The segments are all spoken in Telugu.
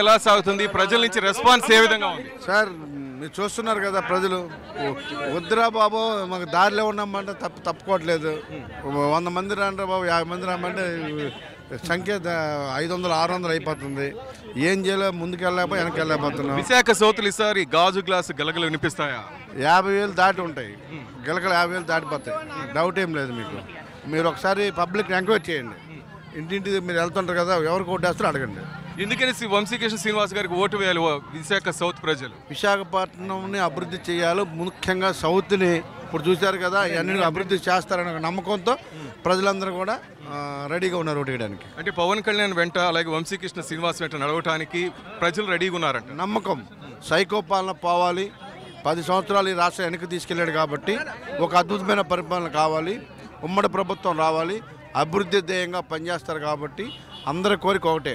ఎలా సాగుతుంది ప్రజల నుంచి రెస్పాన్స్ ఏ విధంగా ఉంది సార్ మీరు చూస్తున్నారు కదా ప్రజలు వద్దురా బాబు మాకు దారిలో ఉన్నామంటే తప్పు తప్పుకోవట్లేదు వంద మంది రాండ్రా బాబు యాభై మంది రామంటే సంఖ్య ద- ఐదు వందలు ఆరు వందలు అయిపోతుంది ఏం చేయలే ముందుకు వెళ్ళలేకపోయి వెనక్కి వెళ్ళలేకపోతున్నాం విశాఖ సౌతులు ఈసారి గాజు గ్లాసు గలగలు వినిపిస్తాయా యాభై వేలు దాటి ఉంటాయి గిలకలు యాభై వేలు దాటిపోతాయి డౌట్ ఏం లేదు మీకు మీరు ఒకసారి పబ్లిక్ ఎంక్వైరీ చేయండి ఇంటింటి మీరు వెళ్తుంటారు కదా ఎవరు కొట్టేస్తారో అడగండి ఎందుకని శ్రీ వంశీకృష్ణ శ్రీనివాస్ గారికి ఓటు వేయాలి ఓ విశాఖ సౌత్ ప్రజలు విశాఖపట్నంని అభివృద్ధి చేయాలి ముఖ్యంగా సౌత్ని ఇప్పుడు చూశారు కదా ఇవన్నీ అభివృద్ధి చేస్తారనే ఒక నమ్మకంతో ప్రజలందరూ కూడా ఆ, రెడీగా ఉన్నారు ఓటు వేయడానికి అంటే పవన్ కళ్యాణ్ వెంట అలాగే వంశీకృష్ణ శ్రీనివాస్ వెంట నడవటానికి ప్రజలు రెడీగా ఉన్నారంట నమ్మకం సైకో పాలన పోవాలి పది సంవత్సరాలు ఈ రాష్ట్రం వెనక్కి తీసుకెళ్ళాడు కాబట్టి ఒక అద్భుతమైన పరిపాలన కావాలి ఉమ్మడి ప్రభుత్వం రావాలి అభివృద్ధి ధ్యేయంగా పనిచేస్తారు కాబట్టి అందరి కోరిక ఒకటే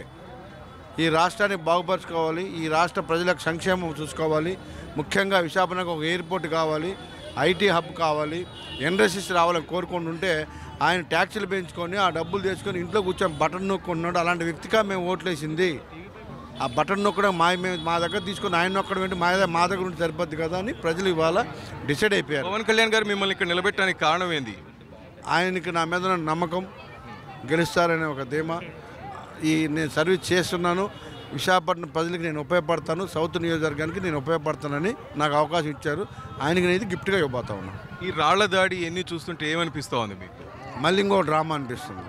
ఈ రాష్ట్రాన్ని బాగుపరచుకోవాలి ఈ రాష్ట్ర ప్రజలకు సంక్షేమం చూసుకోవాలి ముఖ్యంగా విశాఖపట్నంకి ఒక ఎయిర్పోర్ట్ కావాలి ఐటీ హబ్ కావాలి ఇండస్ట్రీస్ రావాలని కోరుకుంటుంటే ఆయన ట్యాక్సీలు పెంచుకొని ఆ డబ్బులు తెచ్చుకొని ఇంట్లో కూర్చొని బటన్ నొక్కున్నాడు అలాంటి వ్యక్తిగా మేము ఓట్లేసింది ఆ బటన్ నొక్కడం మా మేము మా దగ్గర తీసుకొని ఆయన నొక్కడం ఏంటి మా మా దగ్గర ఉంటే సరిపోద్ది కదా అని ప్రజలు ఇవాళ డిసైడ్ అయిపోయారు పవన్ కళ్యాణ్ గారు మిమ్మల్ని ఇక్కడ నిలబెట్టడానికి కారణం ఏంది ఆయనకి నా మీద ఉన్న నమ్మకం గెలుస్తారనే ఒక ధీమా ఈ నేను సర్వీస్ చేస్తున్నాను విశాఖపట్నం ప్రజలకు నేను ఉపయోగపడతాను సౌత్ నియోజకవర్గానికి నేను ఉపయోగపడతానని నాకు అవకాశం ఇచ్చారు ఆయనకి నేను ఇది గిఫ్ట్గా ఇవ్వబోతా ఉన్నాను ఈ రాళ్ల దాడి ఎన్ని చూస్తుంటే ఏమనిపిస్తోంది మీకు మళ్ళీ ఇంకో డ్రామా అనిపిస్తుంది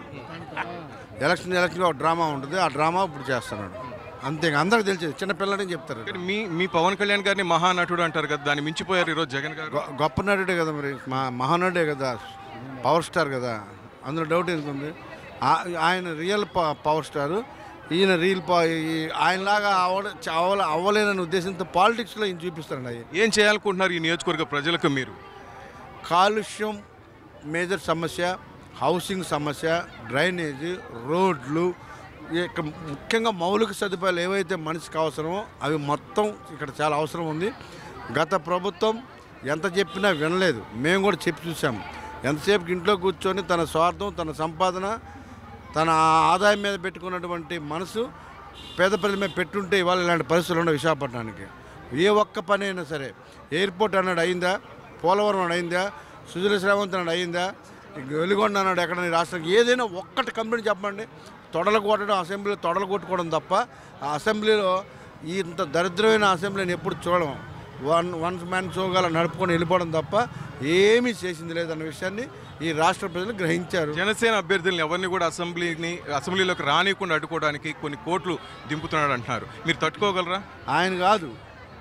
ఎలక్షన్ ఎలక్షన్ ఒక డ్రామా ఉంటుంది ఆ డ్రామా ఇప్పుడు చేస్తున్నాడు అంతే ఇంకా అందరికి తెలిసేది చిన్నపిల్లడని చెప్తారు కానీ మీ మీ పవన్ కళ్యాణ్ గారిని మహానటుడు అంటారు కదా దాన్ని మించిపోయారు ఈరోజు జగన్ గారు గొ- గొప్ప నటుడే కదా మరి మా మహానటుడే కదా పవర్ స్టార్ కదా అందులో డౌట్ ఎందుకు ఉంది ఆ- ఆయన రియల్ ప- పవర్ స్టార్ ఈయన రియల్ ప- ఈ- ఆయనలాగా అవ్వ అవ్వలే అవ్వలేననే ఉద్దేశంతో పాలిటిక్స్లో ఈయన చూపిస్తారండి అవి ఏం చేయాలనుకుంటున్నారు ఈ నియోజకవర్గ ప్రజలకు మీరు కాలుష్యం మేజర్ సమస్య హౌసింగ్ సమస్య డ్రైనేజ్ రోడ్లు ఇక ముఖ్యంగా మౌలిక సదుపాయాలు ఏవైతే మనిషికి అవసరమో అవి మొత్తం ఇక్కడ చాలా అవసరం ఉంది గత ప్రభుత్వం ఎంత చెప్పినా వినలేదు మేము కూడా చెప్పి చూసాం ఎంతసేపు ఇంట్లో కూర్చొని తన స్వార్థం తన సంపాదన తన ఆదాయం మీద పెట్టుకున్నటువంటి మనసు పేద ప్రజల మీద పెట్టుంటే ఇవాళ ఇలాంటి పరిస్థితులు ఉండవు విశాఖపట్నానికి ఏ ఒక్క పని అయినా సరే ఎయిర్పోర్ట్ అన్నాడు అయిందా పోలవరం అన్నాడు అయిందా సుజల శ్రావంత్ అన్నాడు అయిందా ఇక వెలుగొండ అన్నాడు ఎక్కడ నీ రాష్ట్రానికి ఏదైనా ఒక్కటి కంపెనీ చెప్పండి తొడలు కొట్టడం అసెంబ్లీలో తొడలు కొట్టుకోవడం తప్ప ఆ అసెంబ్లీలో ఈ ఇంత దరిద్రమైన అసెంబ్లీని ఎప్పుడు చూడడం వన్ వన్స్ మ్యాన్ షోగా నడుపుకొని వెళ్ళిపోవడం తప్ప ఏమీ చేసింది లేదన్న విషయాన్ని ఈ రాష్ట్ర ప్రజలు గ్రహించారు జనసేన అభ్యర్థులను ఎవరిని కూడా అసెంబ్లీని అసెంబ్లీలోకి రానియకుండా అడ్డుకోవడానికి కొన్ని కోట్లు దింపుతున్నాడు అంటున్నారు మీరు తట్టుకోగలరా ఆయన కాదు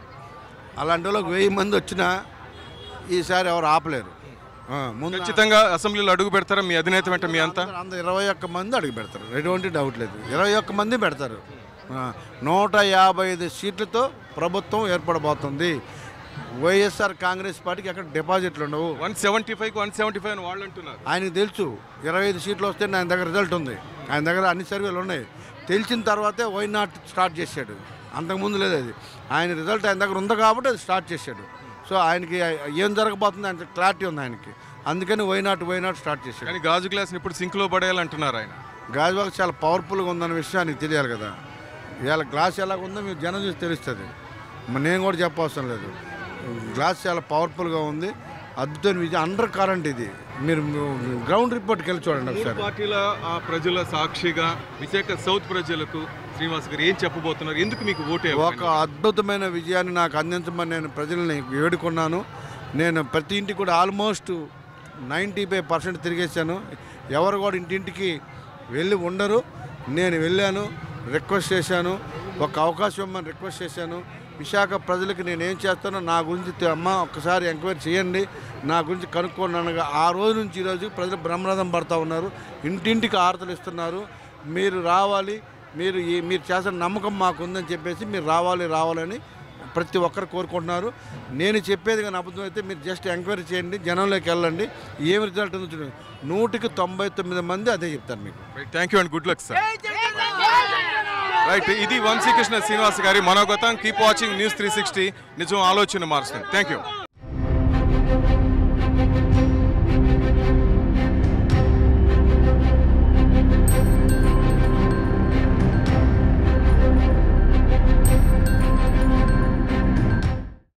అలాంటి వాళ్ళకి వెయ్యి మంది వచ్చినా ఈసారి ఎవరు ఆపలేరు ఆ, ముందు ఖచ్చితంగా అసెంబ్లీలో అడుగు పెడతారా మీ అధినేత వెంట మీ అంతా అంత ఇరవై ఒక్క మంది అడుగు పెడతారు ఎటువంటి డౌట్ లేదు ఇరవై ఒక్క మంది పెడతారు ఆ, నూట యాభై ఐదు సీట్లతో ప్రభుత్వం ఏర్పడబోతుంది వైఎస్ఆర్ కాంగ్రెస్ పార్టీకి అక్కడ డిపాజిట్లు ఉండవు one seventy five one seventy five అని వాళ్ళు అంటున్నారు ఆయనకు తెలుసు ఇరవై ఐదు సీట్లు వస్తే ఆయన దగ్గర రిజల్ట్ ఉంది ఆయన దగ్గర అన్ని సర్వేలు ఉన్నాయి తెలిసిన తర్వాతే వై నాట్ స్టార్ట్ చేశాడు అంతకుముందు లేదు అది ఆయన రిజల్ట్ ఆయన దగ్గర ఉంది కాబట్టి అది స్టార్ట్ చేశాడు సో ఆయనకి ఏం జరగబోతుంది ఆయన క్లారిటీ ఉంది ఆయనకి అందుకని why not why not start చేశాడు కానీ గాజు గ్లాస్ని ఇప్పుడు సింక్లో పడేయాలంటున్నారు ఆయన గాజువాక్ చాలా పవర్ఫుల్గా ఉందన్న విషయం ఆయనకి తెలియాలి కదా ఇవాళ గ్లాస్ ఎలాగ ఉందో మీరు జనం చూసి తెలుస్తుంది మరి నేను కూడా చెప్పవసరం లేదు గ్లాస్ చాలా పవర్ఫుల్గా ఉంది అద్భుతమైన విజయం అండర్ కరెంట్ ఇది మీరు గ్రౌండ్ రిపోర్ట్కి వెళ్ళి చూడండి మూడు ఒకసారి పార్టీల ఆ ప్రజల సాక్షిగా విశాఖ సౌత్ ప్రజలకు శ్రీనివాస్ గారు ఏం చెప్పబోతున్నారు ఎందుకు మీకు ఓటు ఒక అద్భుతమైన విజయాన్ని నాకు అందించమని నేను ప్రజల్ని వేడుకున్నాను నేను ప్రతి ఇంటికి కూడా ఆల్మోస్ట్ నైంటీ ఫైవ్ పర్సెంట్ తిరిగేశాను ఎవరు కూడా ఇంటింటికి వెళ్ళి ఉండరు నేను వెళ్ళాను రిక్వెస్ట్ చేశాను ఒక అవకాశం ఇవ్వమని రిక్వెస్ట్ చేశాను విశాఖ ప్రజలకు నేను ఏం చేస్తానో నా గురించి తె- అమ్మ ఒక్కసారి ఎంక్వైరీ చేయండి నా గురించి కనుక్కోండి అనగా ఆ రోజు నుంచి ఈరోజు ప్రజలు బ్రహ్మరథం పడతా ఉన్నారు ఇంటింటికి ఆరతలు ఇస్తున్నారు మీరు రావాలి మీరు ఈ మీరు చేసిన నమ్మకం మాకు ఉందని చెప్పేసి మీరు రావాలి రావాలని ప్రతి ఒక్కరు కోరుకుంటున్నారు నేను చెప్పేది కానీ అబద్ధం అయితే మీరు జస్ట్ ఎంక్వైరీ చేయండి జనంలోకి వెళ్ళండి ఏం రిజల్ట్ ఉందో చూడండి నూటికి తొంభై తొమ్మిది మంది అదే చెప్తారు మీకు thank you and good luck sir right ఇది వంశీకృష్ణ శ్రీనివాస్ గారి మనోగతం keep watching news three sixty నిజం ఆలోచన మారుస్తుంది థ్యాంక్ యూ